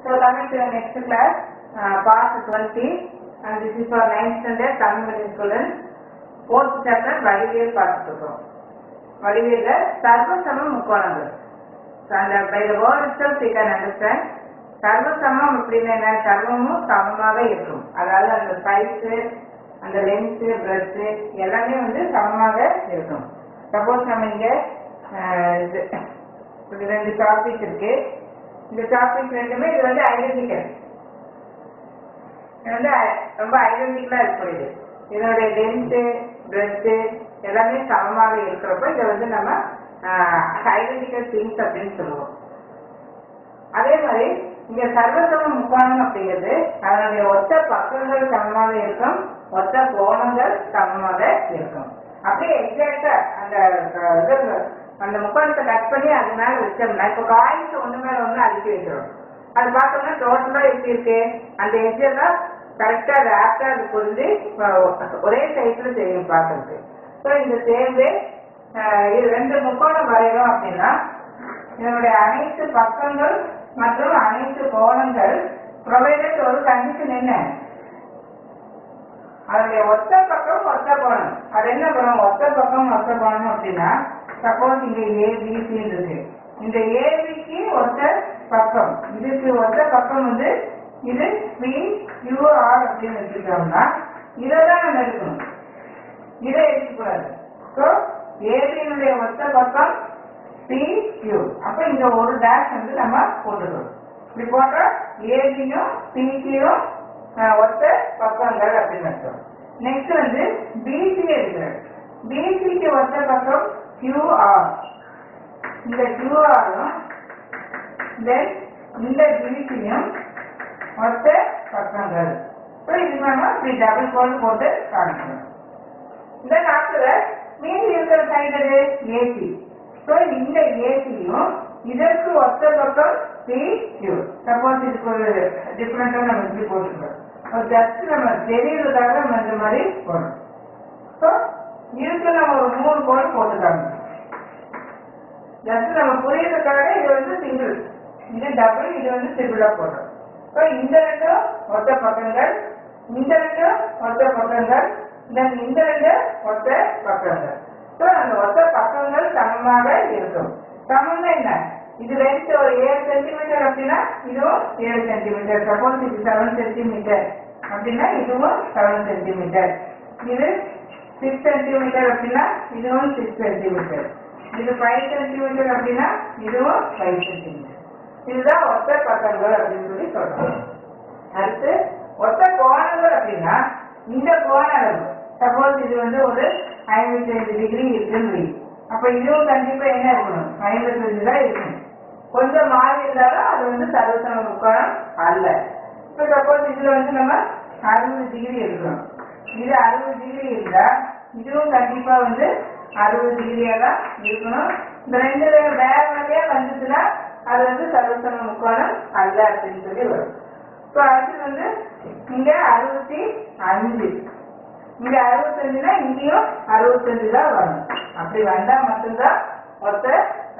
So coming to the next class, uh, part 20, and this is for 9th standard Tamil medium students. Fourth chapter, வடிவியல் பார்த்துட்டு இருக்கோம் வடிவியல்ல சர்வசம முக்கோணங்கள் So, and uh, by the word itself you can understand சர்வசமம் அப்படின்னா என்ன சர்வமும் சமமாக இருக்கும் அதாவது அந்த சைஸ் அந்த லென்த் பிரெத் எல்லாமே வந்து சமமாக இருக்கும் சப்போஸ் நம்ம இங்க அஹ், இது இது ரெண்டு டாபிக் இருக்கு இந்த டாபிக் ரெண்டுமே இது வந்து ஐடென்டிக்கல் இது வந்து ஐ- ரொம்ப ஐடென்டிக்கலா இருக்கக்கூடியது இதனுடைய லென்த்து பிரெத்து எல்லாமே சமமாக இருக்கிறப்ப இதை வந்து நம்ம ஐடென்டிக்கல் திங்ஸ் அப்படின்னு சொல்லுவோம் அதே மாதிரி இங்க சர்வசம முக்கோணம் அப்படிங்கிறது அதனுடைய ஒத்த பக்கங்கள் சமமாக இருக்கும் ஒத்த கோணங்கள் சமமாக இருக்கும் அப்படியே எக்ஸாக்டா அந்த அஹ், இது அந்த முக்கோணத்தை கட் பண்ணி அது மேல வச்சோம்னா இப்போ காயின்ஸ் ஒண்ணு மேல ஒண்ணு அடுக்கி வைக்கிறோம் அது பார்த்தோம்னா டோட்டலா எப்படி இருக்கு அந்த எட்ஜெல்லாம் கரெக்டா அது ஆப்டா அது புரிஞ்சு அஹ், ஒரே சைஸ்ல செய்யும் பார்க்கறதுக்கு ஸோ இந்த சேர்ந்து அஹ், இது ரெண்டு முக்கோணம் வரைகிறோம் அப்படின்னா இதனுடைய அனைத்து பக்கங்கள் மற்றும் அனைத்து கோணங்கள் ப்ரொவைடட் ஒரு கண்டிஷன் என்ன அதனுடைய ஒத்த பக்கம் ஒத்த கோணம் அது என்ன பண்ணும் ஒத்த பக்கம் ஒத்த கோணம் அப்படின்னா சப்போஸ் இங்க ஏபிசி இருக்கு இந்த ஏபிக்கு ஒத்த பக்கம் இதுக்கு ஒத்த பக்கம் வந்து இது பி கியூஆர் அப்படின்னு வச்சுக்கிட்டோம்னா இதை தான் நம்ம எடுக்கணும் இதை எடுக்கக்கூடாது ஸோ ஏபியினுடைய ஒத்த பக்கம் பி கியூ அப்ப இங்க ஒரு டேஷ் வந்து நம்ம போட்டுக்கணும் இப்படி போட்டா ஏபியும் பிசியும் ஒத்த பக்கங்கள் அப்படின்னு அர்த்தம் நெக்ஸ்ட் வந்து பிசி எடுக்கிறது பிசிக்கு ஒத்த பக்கம் கியூஆர் இந்த கியூஆரும் தென் இந்த பிசியும் ஒத்த பக்கங்கள் ஸோ இது நம்ம இப்படி டபுள் கோல் போட்டு காமிக்கணும் தென் ஆஃப்டர் மீதி இருக்கிற சைடு ஏசி ஸோ இந்த ஏசியும் இதற்கு ஒத்த பக்கம் பி கியூ சப்போஸ் இதுக்கு ஒரு டிஃப்ரெண்டாக நம்ம இப்படி போட்டுக்கிறோம் ஒரு ஜஸ்ட் நம்ம தெரியறதுக்காக நம்ம இந்த மாதிரி போடணும் ஸோ இதுக்கு நம்ம ஒரு மூணு கோல் போட்டுக்காங்க ஜஸ்ட் நம்ம புரியறதுக்காக இது வந்து சிங்கிள் இது டபுள் இது வந்து சிங்கிளா போடுறோம் ஸோ இந்த ரெண்டும் ஒத்த பக்கங்கள் இந்த ரெண்டும் ஒத்த பக்கங்கள் then இந்த ரெண்டு ஒத்த பக்கங்கள் ஸோ அந்த ஒத்த பக்கங்கள் சமமாக இருக்கும் சமம்னா என்ன இது லென்த் ஒரு ஏழு சென்டிமீட்டர் அப்படின்னா இதுவும் ஏழு சென்டிமீட்டர் சப்போஸ் இது செவன் சென்டிமீட்டர் அப்படின்னா இதுவும் செவன் சென்டிமீட்டர் இது சிக்ஸ் சென்டிமீட்டர் அப்படின்னா இதுவும் சிக்ஸ் சென்டிமீட்டர் இது ஃபைவ் சென்டிமீட்டர் அப்படின்னா இதுவும் ஃபைவ் சென்டிமீட்டர் இதுதான் ஒத்த பக்கங்கள் அப்படின்னு சொல்லி சொல்றோம் அடுத்து ஒத்த கோணங்கள் அப்படின்னா இந்த கோண அளவு சப்போஸ் இது வந்து ஒரு ஐம்பத்தி ஐந்து டிகிரி இருக்குன்னு வை. அப்ப இதுவும் கண்டிப்பா என்ன இருக்கணும் ஐம்பத்தஞ்சு தான் இருக்கணும் கொஞ்சம் மாறி இருந்தாலும் அது வந்து சர்வசம முக்கோணம் அல்ல இப்ப சப்போஸ் இதுல வந்து நம்ம அறுபது டிகிரி எடுக்கணும் இது அறுபது டிகிரி இருந்தா இதுவும் கண்டிப்பா வந்து அறுபது டிகிரியா தான் இருக்கணும் இந்த ரெண்டு வேற வழியா வந்துச்சுன்னா அது வந்து சர்வசம முக்கோணம் அல்ல அப்படின்னு சொல்லி வரும் இப்போ அடுத்து வந்து இங்க அறுபத்தி அஞ்சு இங்க அறுபத்தஞ்சுனா இங்கேயும் அறுபத்தஞ்சு தான் வரும் அப்படி வந்தா மட்டும்தான் ஒத்த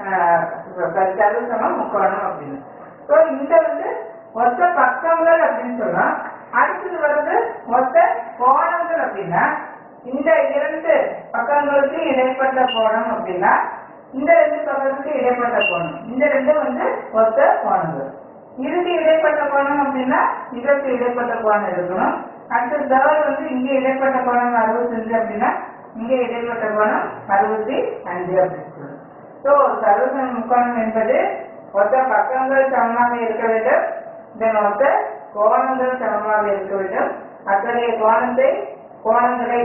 சர்வசமம் முக்கோணம் அப்படின்னு ஸோ இந்த வந்து ஒத்த பக்கங்கள் அப்படின்னு சொல்லலாம் அடுத்தது வருது ஒத்த கோணங்கள் அப்படின்னா இந்த இரண்டு பக்கங்களுக்கு இடைப்பட்ட கோணம் அப்படின்னா இந்த ரெண்டு பக்கத்துக்கு இடைப்பட்ட கோணம் இந்த ரெண்டும் வந்து ஒத்த கோணங்கள் இதுக்கு இடைப்பட்ட கோணம் அப்படின்னா இதற்கு இடைப்பட்ட கோணம் இருக்கணும் அடுத்து தேர்ட் வந்து இங்க இடைப்பட்ட கோணம் அறுபத்தஞ்சு அப்படின்னா இங்க இடைப்பட்ட கோணம் அறுபத்தி அஞ்சு அப்படின்னு சொல்லணும் ஸோ சர்வசம முக்கோணம் என்பது ஒத்த பக்கங்கள் சமமாக இருக்க வேண்டும் தென் ஒத்த கோணங்கள் சமமாக இருக்க வேண்டும் அத்தகைய கோணத்தை கோணங்களை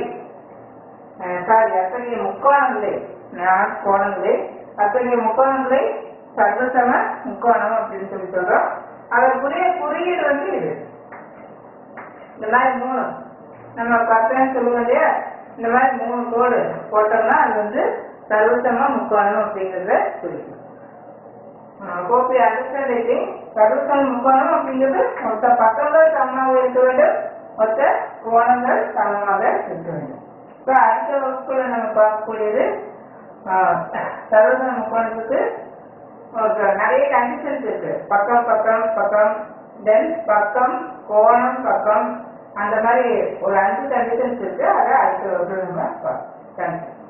சாரி அத்தகைய முக்கோணங்களை நான் கோணங்களை அத்தகைய முக்கோணங்களை சர்வசம முக்கோணம் அப்படின்னு சொல்லி சொல்றோம் அதற்குரிய குறியீடு வந்து இது இந்த மாதிரி மூணு நம்ம பக்கம் சொல்லுவோம் இல்லையா இந்த மாதிரி மூணு கோடு போட்டோம்னா அது வந்து சர்வசம முக்கோணம் அப்படிங்கறத குறிக்கும் கோப்பி அண்டர்ஸ்டாண்டிங் சர்வசம முக்கோணம் அப்படிங்கிறது மொத்த பக்கங்கள் சமமாக இருக்க வேண்டும் மொத்த கோணங்கள் சமமாக இருக்க வேண்டும் இப்போ அடுத்த வகுப்புல நம்ம பார்க்கக்கூடியது ஆஹ், சர்வசம முக்கோணத்துக்கு ஒரு நிறைய கண்டிஷன்ஸ் இருக்கு பக்கம் பக்கம் பக்கம் தென் பக்கம் கோணம் பக்கம் அந்த மாதிரி ஒரு அஞ்சு கண்டிஷன்ஸ் இருக்கு அதை அடுத்த வகுப்புல நம்ம பார்ப்போம் தேங்க்யூ